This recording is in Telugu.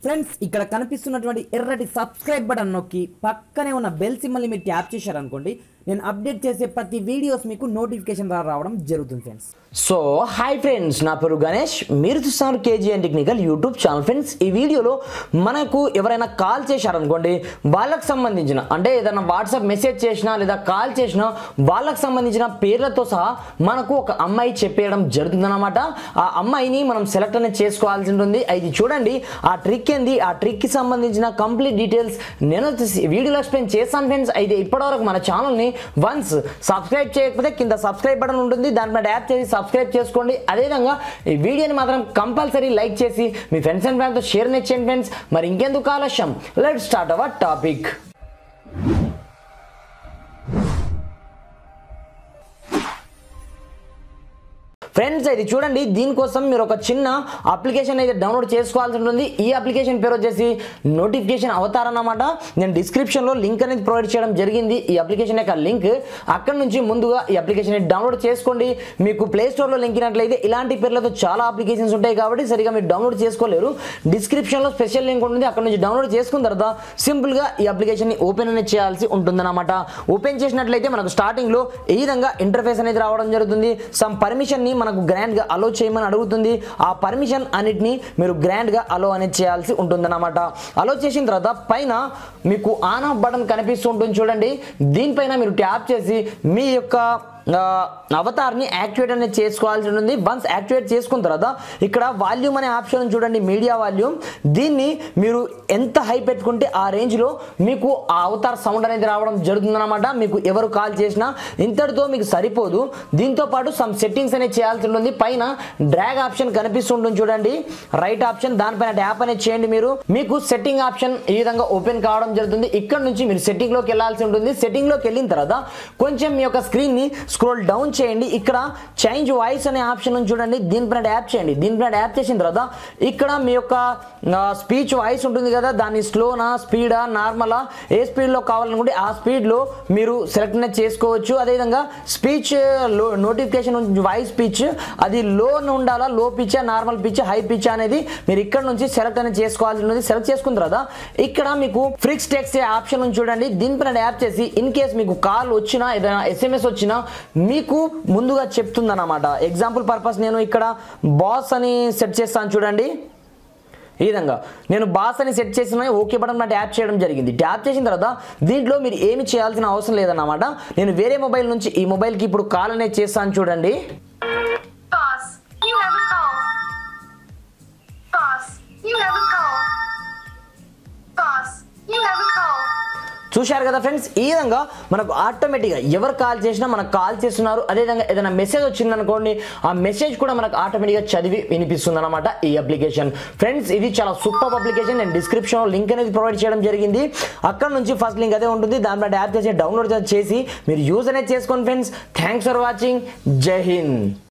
ఫ్రెండ్స్ ఇక్కడ కనిపిస్తున్నటువంటి ఎర్రటి సబ్స్క్రైబ్ బటన్ నొక్కి పక్కనే ఉన్న బెల్ సింబల్ని మీరు ట్యాప్ చేశారనుకోండి నేను అప్డేట్ చేసే ప్రతి వీడియోస్ మీకు నోటిఫికేషన్ ద్వారా రావడం జరుగుతుంది ఫ్రెండ్స్ సో హాయ్ ఫ్రెండ్స్ నా పేరు గణేష్ మీరు చూస్తున్నారు KGN technical YouTube channel friends ఈ వీడియోలో మనకు ఎవరైనా కాల్ చేశారనుకోండి వాళ్ళకి సంబంధించిన అంటే ఏదైనా వాట్సాప్ మెసేజ్ చేసినా లేదా కాల్ చేసినా వాళ్ళకి సంబంధించిన పేర్లతో సహా మనకు ఒక అమ్మాయి చెప్పేయడం జరుగుతుందన్నమాట ఆ అమ్మాయిని మనం సెలెక్ట్ అనేది చేసుకోవాల్సి ఉంటుంది ఇది చూడండి ఆ ట్రిక్ ఏంది ఆ ట్రిక్కి సంబంధించిన కంప్లీట్ డీటెయిల్స్ నేను వచ్చేసి వీడియోలో ఎక్స్ప్లెయిన్ చేస్తాను ఫ్రెండ్స్ అయితే ఇప్పటివరకు మన ఛానల్ని వన్స్ సబ్స్క్రైబ్ చేయకపోతే కింద సబ్స్క్రైబ్ బటన్ ఉంటుంది దానిపై ట్యాప్ చేసి సబ్స్క్రైబ్ చేసుకోండి అదేవిధంగా ఈ వీడియోని మాత్రం కంపల్సరీ లైక్ చేసి మీ ఫ్రెండ్స్ అండ్ ఫ్యామిలీతో షేర్ చేయండి ఫ్రెండ్స్ మరి ఇంకెందుకు ఆలస్యం let start our topic friends ఇది చూడండి దీనికోసం మీరు ఒక చిన్న అప్లికేషన్ అయితే డౌన్లోడ్ చేసుకోవాల్సి ఉంటుంది ఈ అప్లికేషన్ పేరు వచ్చేసి నోటిఫికేషన్ అవతార్ అన్నమాట నేను డిస్క్రిప్షన్లో లింక్ అనేది ప్రొవైడ్ చేయడం జరిగింది ఈ అప్లికేషన్ యొక్క లింక్ అక్కడ నుంచి ముందుగా ఈ అప్లికేషన్ డౌన్లోడ్ చేసుకోండి మీకు ప్లే స్టోర్లో లింక్ అయినట్లయితే ఇలాంటి పేర్లతో చాలా అప్లికేషన్స్ ఉంటాయి కాబట్టి సరిగా మీరు డౌన్లోడ్ చేసుకోలేరు డిస్క్రిప్షన్లో స్పెషల్ లింక్ ఉంటుంది అక్కడ నుంచి డౌన్లోడ్ చేసుకున్న తర్వాత సింపుల్గా ఈ అప్లికేషన్ని ఓపెన్ అనేది చేయాల్సి ఉంటుందన్నమాట ఓపెన్ చేసినట్లయితే మనకు స్టార్టింగ్లో ఈ విధంగా ఇంటర్ఫేస్ అనేది రావడం జరుగుతుంది సమ్ పర్మిషన్ని మనకు గ్రాండ్గా అలో చేయమని అడుగుతుంది ఆ పర్మిషన్ అన్నిటిని మీరు గ్రాండ్గా అలో అనేది చేయాల్సి ఉంటుందన్నమాట అలో చేసిన తర్వాత పైన మీకు ఆన్ ఆఫ్ బటన్ కనిపిస్తూ ఉంటుంది చూడండి దీనిపైన మీరు ట్యాప్ చేసి మీ యొక్క ఆ, అవతార్ని యాక్టివేట్ అనేది చేసుకోవాల్సి ఉంటుంది వన్స్ యాక్టివేట్ చేసుకున్న తర్వాత ఇక్కడ వాల్యూమ్ అనే ఆప్షన్ చూడండి మీడియా వాల్యూమ్ దీన్ని మీరు ఎంత హై పెట్టుకుంటే ఆ రేంజ్లో మీకు ఆ అవతార్ సౌండ్ అనేది రావడం జరుగుతుందన్నమాట మీకు ఎవరు కాల్ చేసినా ఇంతటితో మీకు సరిపోదు దీంతో పాటు సమ్ సెట్టింగ్స్ అనేది చేయాల్సి ఉంటుంది పైన డ్రాగ్ ఆప్షన్ కనిపిస్తుంటుంది చూడండి రైట్ ఆప్షన్ దానిపైన ట్యాప్ అనేది చేయండి మీరు మీకు సెట్టింగ్ ఆప్షన్ ఈ విధంగా ఓపెన్ కావడం జరుగుతుంది ఇక్కడ నుంచి మీరు సెట్టింగ్ లోకి వెళ్ళాల్సి ఉంటుంది సెట్టింగ్ లోకి వెళ్ళిన తర్వాత కొంచెం మీ యొక్క స్క్రీన్ ని స్క్రోల్ డౌన్ చేయండి ఇక్కడ చేంజ్ వాయిస్ అనే ఆప్షన్ ఉంది చూడండి దీనిపైన ట్యాప్ చేయండి దీనిపైన ట్యాప్ చేసిన తర్వాత ఇక్కడ మీ యొక్క స్పీచ్ వాయిస్ ఉంటుంది కదా దాన్ని స్లోనా స్పీడా నార్మలా ఏ స్పీడ్లో కావాలనుకుంటే ఆ స్పీడ్లో మీరు సెలెక్ట్ అనేది చేసుకోవచ్చు అదేవిధంగా స్పీచ్ లో నోటిఫికేషన్ వాయిస్ పిచ్ అది లో ఉండాలా low pitch normal pitch high pitch అనేది మీరు ఇక్కడ నుంచి సెలెక్ట్ అనేది చేసుకోవాల్సి ఉంటుంది సెలెక్ట్ చేసుకున్న తర్వాత ఇక్కడ మీకు ఫ్రిక్స్ టెక్స్ ఆప్షన్ ఉంది చూడండి దీనిపైన ట్యాప్ చేసి ఇన్ కేస్ మీకు కాల్ వచ్చినా ఏదైనా ఎస్ఎంఎస్ వచ్చినా మీకు ముందుగా చెప్తుంది అనమాట ఎగ్జాంపుల్ పర్పస్ నేను ఇక్కడ బాస్ అని సెట్ చేస్తాను చూడండి ఈ విధంగా నేను బాస్ అని సెట్ చేసిన ఓకే బటన్ మీద ట్యాప్ చేయడం జరిగింది ట్యాప్ చేసిన తర్వాత దీంట్లో మీరు ఏమి చేయాల్సిన అవసరం లేదన్నమాట నేను వేరే మొబైల్ నుంచి ఈ మొబైల్కి ఇప్పుడు కాల్ అనేది చేస్తాను చూడండి Boss, you have a call. Boss, you have a call. Boss, you have a call. చూశారు కదా ఫ్రెండ్స్ ఈ విధంగా మనకు ఆటోమేటిక్గా ఎవరు కాల్ చేసినా మనకు కాల్ చేస్తున్నారు అదేవిధంగా ఏదైనా మెసేజ్ వచ్చింది అనుకోండి ఆ మెసేజ్ కూడా మనకు ఆటోమేటిక్గా చదివి వినిపిస్తుంది అనమాట ఈ అప్లికేషన్ ఫ్రెండ్స్ ఇది చాలా సూపర్ అప్లికేషన్ నేను డిస్క్రిప్షన్ లింక్ అనేది ప్రొవైడ్ చేయడం జరిగింది అక్కడ నుంచి ఫస్ట్ లింక్ అదే ఉంటుంది దాని యాప్ చేసి డౌన్లోడ్ చేసి మీరు యూజ్ అనేది చేసుకోండి ఫ్రెండ్స్ థ్యాంక్స్ ఫర్ వాచింగ్ జై హింద్